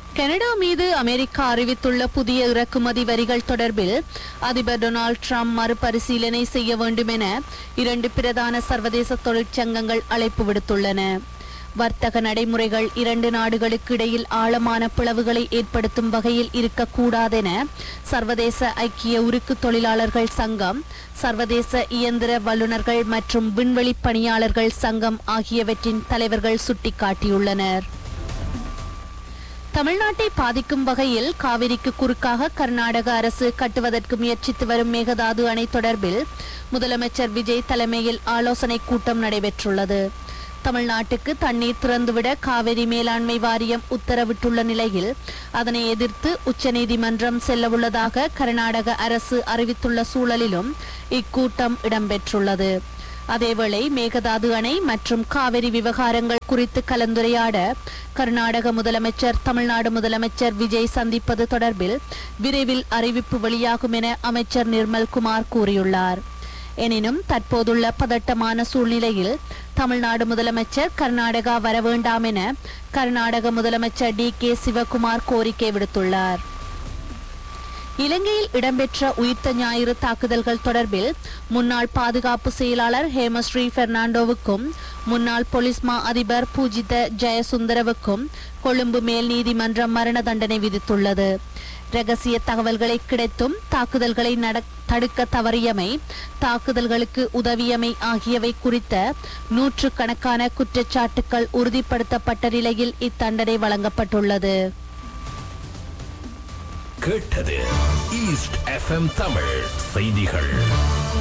Canada மீது America அறிவித்துள்ள புதிய இறக்குமதி வரிகள் தொடர்பில் அதிபர் டொனால்ட் ட்ரம்ப் மறுபரிசீலனை செய்ய வேண்டும் என இரண்டு பிரதான சர்வதேச தொழிற்சங்கங்கள் அழைப்பு விடுத்துள்ளன வர்த்தக நடைமுறைகள் இரண்டு நாடுகளுக்கு இடையில் ஆழமான பிளவுகளை ஏற்படுத்தும் வகையில் இருக்கக்கூடாதென சர்வதேச ஐக்கிய உருக்கு தொழிலாளர்கள் சங்கம் சர்வதேச இயந்திர வல்லுநர்கள் மற்றும் விண்வெளி பணியாளர்கள் சங்கம் ஆகியவற்றின் தலைவர்கள் சுட்டிக்காட்டியுள்ளனர் தமிழ்நாட்டை பாதிக்கும் வகையில் காவிரிக்கு குறுக்காக கர்நாடக அரசு கட்டுவதற்கு முயற்சித்து வரும் மேகதாது அணை தொடர்பில் முதலமைச்சர் விஜய் தலைமையில் ஆலோசனை கூட்டம் நடைபெற்றுள்ளது தமிழ்நாட்டுக்கு தண்ணீர் திறந்துவிட காவிரி மேலாண்மை வாரியம் உத்தரவிட்டுள்ள நிலையில் அதனை எதிர்த்து உச்சநீதிமன்றம் செல்லவுள்ளதாக கர்நாடக அரசு அறிவித்துள்ள சூழலிலும் இக்கூட்டம் இடம்பெற்றுள்ளது அதேவேளை மேகதாது அணை மற்றும் காவிரி விவகாரங்கள் குறித்து கலந்துரையாட கர்நாடக முதலமைச்சர் தமிழ்நாடு முதலமைச்சர் விஜய் சந்திப்பது தொடர்பில் விரைவில் அறிவிப்பு வெளியாகும் என அமைச்சர் நிர்மல் குமார் கூறியுள்ளார் எனினும் தற்போதுள்ள பதட்டமான சூழ்நிலையில் தமிழ்நாடு முதலமைச்சர் கர்நாடகா வர வேண்டாம் என கர்நாடக முதலமைச்சர் டி கே சிவகுமார் கோரிக்கை விடுத்துள்ளார் இலங்கையில் இடம்பெற்ற உயிர்த்த ஞாயிறு தாக்குதல்கள் தொடர்பில் முன்னாள் பாதுகாப்பு செயலாளர் ஹேமஸ்ரீ பெர்னாண்டோவுக்கும் முன்னாள் போலீஸ் மா அதிபர் பூஜித ஜெயசுந்தரவுக்கும் கொழும்பு மேல் நீதிமன்றம் மரண தண்டனை விதித்துள்ளது ரகசிய தகவல்களை கிடைத்தும் தாக்குதல்களை நட- தடுக்க தவறியமை தாக்குதல்களுக்கு உதவியமை ஆகியவை குறித்த நூற்றுக்கணக்கான குற்றச்சாட்டுக்கள் உறுதிப்படுத்தப்பட்ட நிலையில் இத்தண்டனை வழங்கப்பட்டுள்ளது கேட்டது ஈஸ்ட் எஃப்எம் தமிழ் செய்திகள்